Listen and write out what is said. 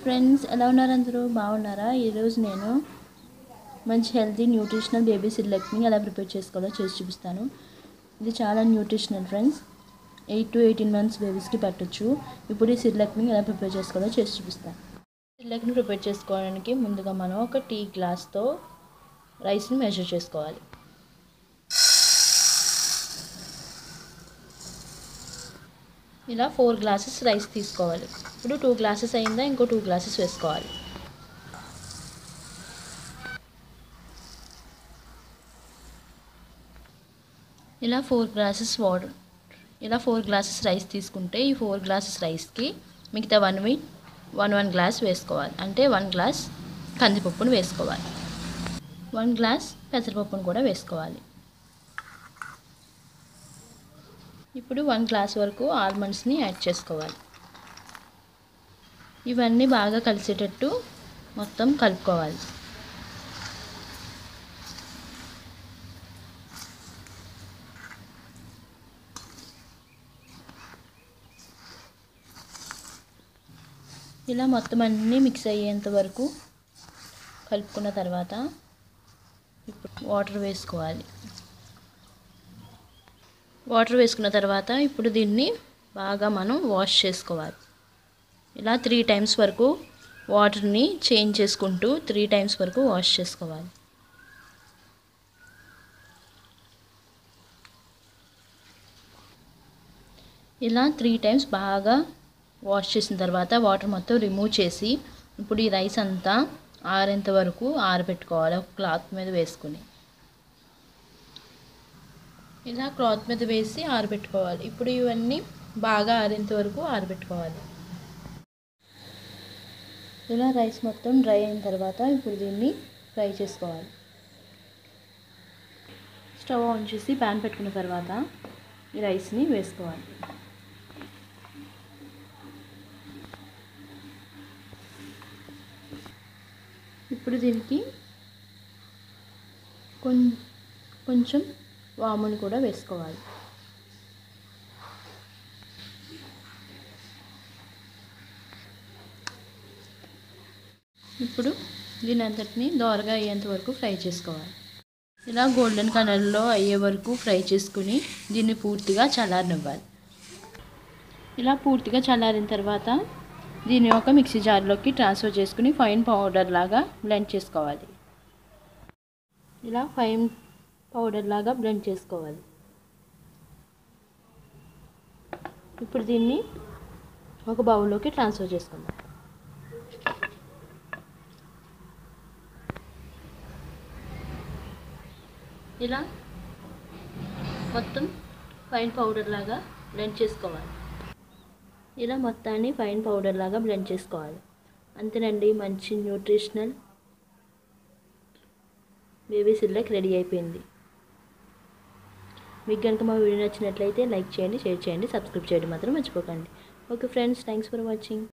friends ఎలా ఉన్నారు అందరూ బాగున్నారా ఈరోజు నేను మంచి హెల్తీ న్యూట్రిషనల్ బేబీ సిర్లెక్ని ఎలా ప్రిపేర్ చేసుకోవాలో చేసి చూపిస్తాను ఇది చాలా nutritional friends eight to eighteen months బేబీస్కి పెట్టొచ్చు ఇప్పుడు ఈ సిర్లెక్ని ఎలా ప్రిపేర్ చేసుకోవాలో చేసి చూపిస్తాను సిర్లెక్ని ప్రిపేర్ చేసుకోవడానికి ముందుగా మనం ఒక టీ గ్లాస్తో రైస్ని మెజర్ చేసుకోవాలి ఇలా ఫోర్ గ్లాసెస్ రైస్ తీసుకోవాలి ఇప్పుడు టూ గ్లాసెస్ అయిందా ఇంకో టూ గ్లాసెస్ వేసుకోవాలి ఇలా ఫోర్ గ్లాసెస్ వాటర్ ఇలా ఫోర్ గ్లాసెస్ రైస్ తీసుకుంటే ఈ ఫోర్ గ్లాసెస్ రైస్కి మిగతా వన్ వి వన్ వన్ గ్లాస్ వేసుకోవాలి అంటే వన్ గ్లాస్ కందిపప్పును వేసుకోవాలి వన్ గ్లాస్ పెసరపప్పును కూడా వేసుకోవాలి ఇప్పుడు వన్ గ్లాస్ వరకు ఆల్మండ్స్ని యాడ్ చేసుకోవాలి ఇవన్నీ బాగా కలిసేటట్టు మొత్తం కలుపుకోవాలి ఇలా మొత్తం అన్నీ మిక్స్ అయ్యేంత వరకు కలుపుకున్న తర్వాత ఇప్పుడు వాటర్ వేసుకోవాలి వాటర్ వేసుకున్న తర్వాత ఇప్పుడు దీన్ని బాగా మనం వాష్ చేసుకోవాలి ఇలా త్రీ టైమ్స్ వరకు వాటర్ని చేంజ్ చేసుకుంటూ త్రీ టైమ్స్ వరకు వాష్ చేసుకోవాలి ఇలా త్రీ టైమ్స్ బాగా వాష్ చేసిన తర్వాత వాటర్ మొత్తం రిమూవ్ చేసి ఇప్పుడు ఈ రైస్ అంతా ఆరేంత వరకు ఆరబెట్టుకోవాలి ఒక క్లాత్ మీద వేసుకుని ఇలా క్లాత్ మీద వేసి ఆరబెట్టుకోవాలి ఇప్పుడు ఇవన్నీ బాగా ఆరేంత వరకు ఆరబెట్టుకోవాలి ఇలా రైస్ మొత్తం డ్రై అయిన తర్వాత ఇప్పుడు దీన్ని ఫ్రై చేసుకోవాలి స్టవ్ ఆన్ చేసి ప్యాన్ పెట్టుకున్న తర్వాత ఈ రైస్ని వేసుకోవాలి ఇప్పుడు దీనికి కొంచెం వాముని కూడా వేసుకోవాలి ఇప్పుడు దీని అంతటిని దోరగా అయ్యేంత వరకు ఫ్రై చేసుకోవాలి ఇలా గోల్డెన్ కలర్లో అయ్యే వరకు ఫ్రై చేసుకుని దీన్ని పూర్తిగా చల్లారనివ్వాలి ఇలా పూర్తిగా చల్లారిన తర్వాత దీన్ని ఒక మిక్సీ జార్లోకి ట్రాన్స్ఫర్ చేసుకుని ఫైన్ పౌడర్ లాగా బ్లెండ్ చేసుకోవాలి ఇలా ఫైన్ పౌడర్ లాగా బ్లెండ్ చేసుకోవాలి ఇప్పుడు దీన్ని ఒక బౌల్లోకి ట్రాన్స్ఫర్ చేసుకుందాం ఇలా మొత్తం ఫైన్ పౌడర్ లాగా బ్లెండ్ చేసుకోవాలి ఇలా మొత్తాన్ని ఫైన్ పౌడర్ లాగా బ్లెండ్ చేసుకోవాలి అంతేనండి మంచి న్యూట్రిషనల్ బేబీ సిర్లక్ రెడీ అయిపోయింది మీకు కనుక మా వీడియో నచ్చినట్లయితే లైక్ చేయండి షేర్ చేయండి సబ్స్క్రైబ్ చేయడం మాత్రం మర్చిపోకండి okay friends thanks for watching